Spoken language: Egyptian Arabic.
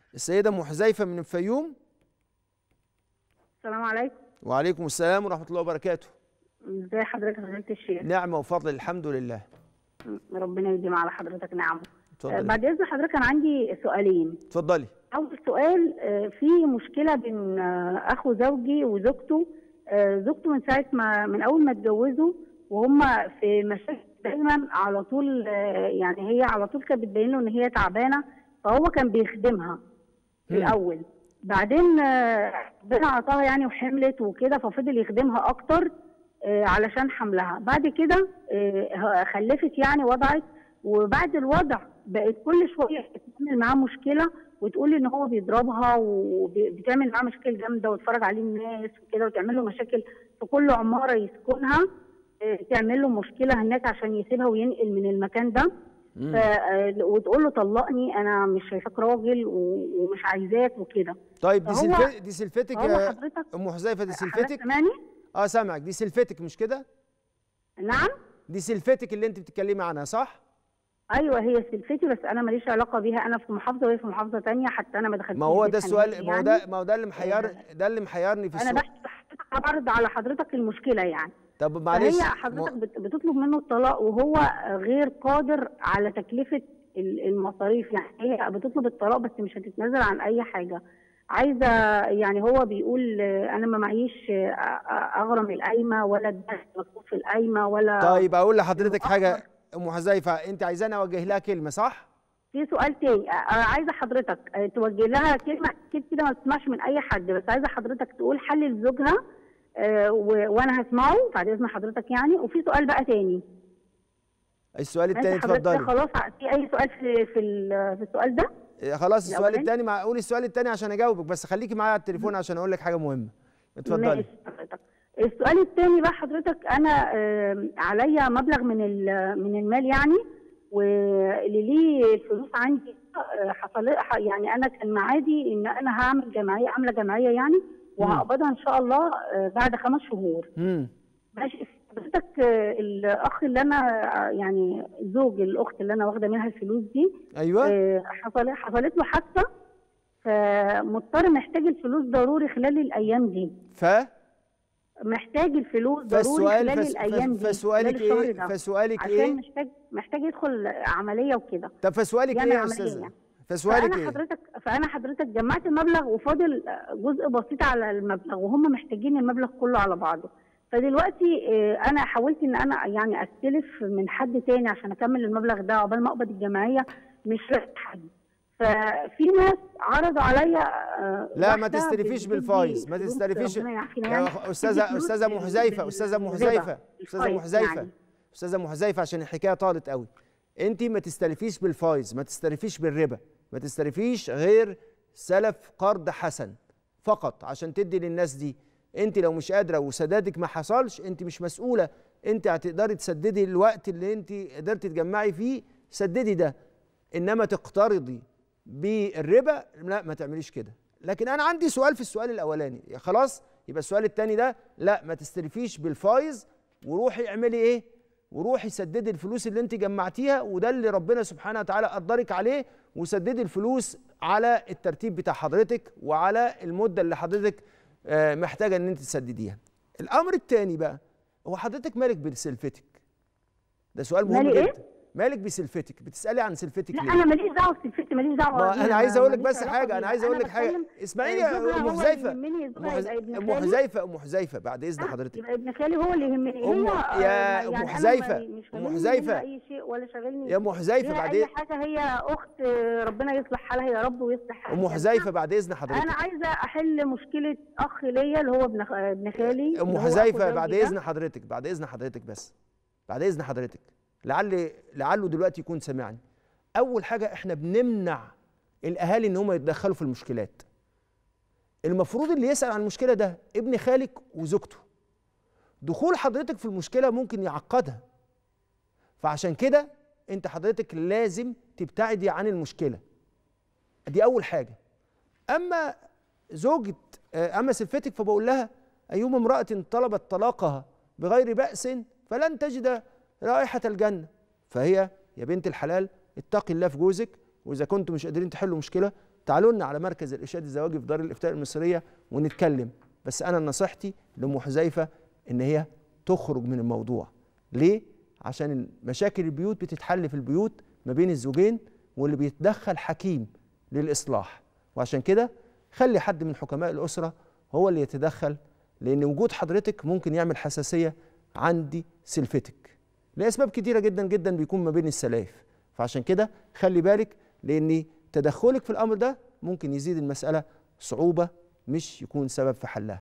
السيده ام حذيفه من الفيوم السلام عليكم وعليكم السلام ورحمه الله وبركاته ازي حضرتك يا فضيله الشيخ نعمه وفضل الحمد لله ربنا يديم على حضرتك نعمه آه، اتفضلي بعد اذن حضرتك انا عندي سؤالين اتفضلي اول سؤال آه، في مشكله بين آه، اخو زوجي وزوجته آه، زوجته من ساعه ما من اول ما اتجوزوا وهم في مشاكل دايما على طول آه، يعني هي على طول كانت بتبين له ان هي تعبانه فهو كان بيخدمها في مم. الاول بعدين آه، ربنا عطاها يعني وحملت وكده ففضل يخدمها اكتر آه، علشان حملها بعد كده آه، خلفت يعني وضعت وبعد الوضع بقت كل شويه تعمل معاه مشكله وتقول ان هو بيضربها وبتعمل معاه مشاكل جامده وتفرج عليه الناس وكده وتعمل له مشاكل في كل عماره يسكنها آه، تعمل له مشكله هناك عشان يسيبها وينقل من المكان ده مم. ف... آه، وتقول له طلقني انا مش شايفاك راجل و- ومش عايزاك وكده طيب دي فهو- سلف... دي سلفتك هو يا حضرتك ام حذيفه دي حضرتك سلفتك سامعني؟ اه سامعك دي سلفتك مش كده نعم دي سلفتك اللي انت بتتكلمي عنها صح ايوه هي سلفتي بس انا ماليش علاقه بيها انا في محافظه وهي في محافظه تانية حتى انا ما دخلتش ما هو البيت ده السؤال حاليا ما هو يعني. ده ما هو ده اللي محير ده اللي محيرني في انا السؤال بحكي حضرتك بعرض على حضرتك المشكله يعني طب معلش فهي حضرتك بت- بتطلب منه الطلاق وهو غير قادر على تكلفه ال- المصاريف يعني هي بتطلب الطلاق بس مش هتتنازل عن اي حاجه عايزه يعني هو بيقول آه، انا ما معيش آه، آه، اغرم القايمه ولا الدخل مكتوب في القايمه ولا طيب اقول لحضرتك حاجه متأخر. ام حذيفه انت عايزاني اوجه لها كلمه صح في سؤال تاني آه، آه، عايزه حضرتك آه، توجه لها كلمه اكيد كده ما تسمعش من اي حد بس عايزه حضرتك تقول حل لزوجها آه، و- وانا هسمعه بعد اذن حضرتك يعني وفي سؤال بقى تاني السؤال ماشي الثاني حضرتك اتفضلي خلاص في اي سؤال في في, ال- في السؤال ده إيه، خلاص السؤال الأولاني؟ الثاني مع قولي السؤال الثاني عشان اجاوبك بس خليكي معايا على التليفون عشان اقول لك حاجه مهمه اتفضلي ماشي حضرتك السؤال الثاني بقى حضرتك انا آم، عليا مبلغ من ال- من المال يعني واللي ليه الفلوس عندي آه، حصل ح- يعني انا كان معادي ان انا هعمل جمعيه عامله جمعيه يعني وهقبضها ان شاء الله آه، بعد خمس شهور امم ماشي حضرتك آه، الاخ اللي انا آه، يعني زوج الاخت اللي انا واخده منها الفلوس دي ايوه آه، حصل حصلت له حادثه فمضطر محتاج الفلوس ضروري خلال الايام دي ف محتاج الفلوس ضروري فالسؤال خلال فس... الايام دي فسؤالك خلال الشهر ايه ده. فسؤالك عشان ايه محتاج محتاج يدخل عمليه وكده طب فسؤالك يعمل ايه يا عملية استاذه يعني. فسؤالك فانا ايه حضرتك فانا حضرتك جمعت المبلغ وفاضل جزء بسيط على المبلغ وهم محتاجين المبلغ كله على بعضه فدلوقتي آه، انا حاولت ان انا يعني استلف من حد تاني عشان اكمل المبلغ ده عقبال ما اقبض الجمعيه مش لاقي حد ففي ناس عرضوا عليا آه، لا ما واحدة تستلفيش بتدي بالفايز ما فلوس، تستلفيش ربنا يعافينا يا يعني، أخ- بتدي استاذه فلوس استاذه ام بال- حذيفه بال- استاذه ام بالربا، حذيفه استاذه ام الفايز حذيفه يعني. استاذه ام حذيفه عشان الحكايه طالت قوي انت ما تستلفيش بالفايز ما تستلفيش بالربا ما تستلفيش غير سلف قرض حسن فقط عشان تدي للناس دي انت لو مش قادره وسدادك ما حصلش انت مش مسؤوله انت هتقدري تسددي الوقت اللي انت قدرتي تجمعي فيه سددي ده انما تقترضي بالربا لا ما تعمليش كده لكن انا عندي سؤال في السؤال الاولاني يا خلاص يبقى السؤال الثاني ده لا ما تستلفيش بالفايز وروحي اعملي ايه وروحي سددي الفلوس اللي انت جمعتيها وده اللي ربنا سبحانه وتعالى قدرك عليه وسددي الفلوس على الترتيب بتاع حضرتك وعلى المده اللي حضرتك آه، محتاجه ان انت تسدديها الامر الثاني بقى هو حضرتك مالك بسلفتك ده سؤال مهم مالي إيه؟ جدا مالك بسلفتك بتسالي عن سلفتك لا ليه انا ماليش دعوه بسلفتي ماليش دعوه ما بيها، انا عايز اقول لك ماليش بس علاقة حاجه بيها. انا عايز اقول لك حاجه بتكلم، اسمعيني آه، يا زوجها ام هو اللي حذيفه يهمني، ام زوجها حز- يبقى ابن ام خالي. حذيفه ام حذيفه بعد اذن لا، حضرتك يبقى ابن خالي هو اللي يهمني أم- هي يا آه، أم يعني أنا حذيفة، ما- مش أم شاغلني حذيفة. منها اي شيء ولا شاغلني يا ام حذيفه فيها بعد اي إيه- حاجه هي اخت آه، ربنا يصلح حالها يا رب ويصلح حالها ام حذيفه بعد اذن انا حضرتك عايزه احل مشكله اخ ليا اللي هو ابن خ- ابن خالي ام اللي هو أخو حذيفه زوجي بعد ده. اذن حضرتك بعد اذن حضرتك بس بعد اذن حضرتك لعل لعله دلوقتي يكون سمعني اول حاجه احنا بنمنع الاهالي ان هم يتدخلوا في المشكلات المفروض اللي يسال عن المشكله ده ابن خالك وزوجته دخول حضرتك في المشكله ممكن يعقدها فعشان كده انت حضرتك لازم تبتعدي عن المشكله دي اول حاجه اما زوجة آه، اما سلفتك فبقول لها ايما امراه طلبت طلاقها بغير باس فلن تجد رائحه الجنه فهي يا بنت الحلال اتقي الله في جوزك واذا كنتم مش قادرين تحلوا مشكله تعالوا لنا على مركز الارشاد الزواجي في دار الافتاء المصريه ونتكلم بس انا نصيحتي لام حذيفه ان هي تخرج من الموضوع ليه عشان مشاكل البيوت بتتحل في البيوت ما بين الزوجين واللي بيتدخل حكيم للاصلاح وعشان كده خلي حد من حكماء الاسره هو اللي يتدخل لان وجود حضرتك ممكن يعمل حساسيه عندي سلفتك لاسباب كتيره جدا جدا بيكون ما بين السلايف فعشان كده خلي بالك لان تدخلك في الامر ده ممكن يزيد المساله صعوبه مش يكون سبب في حلها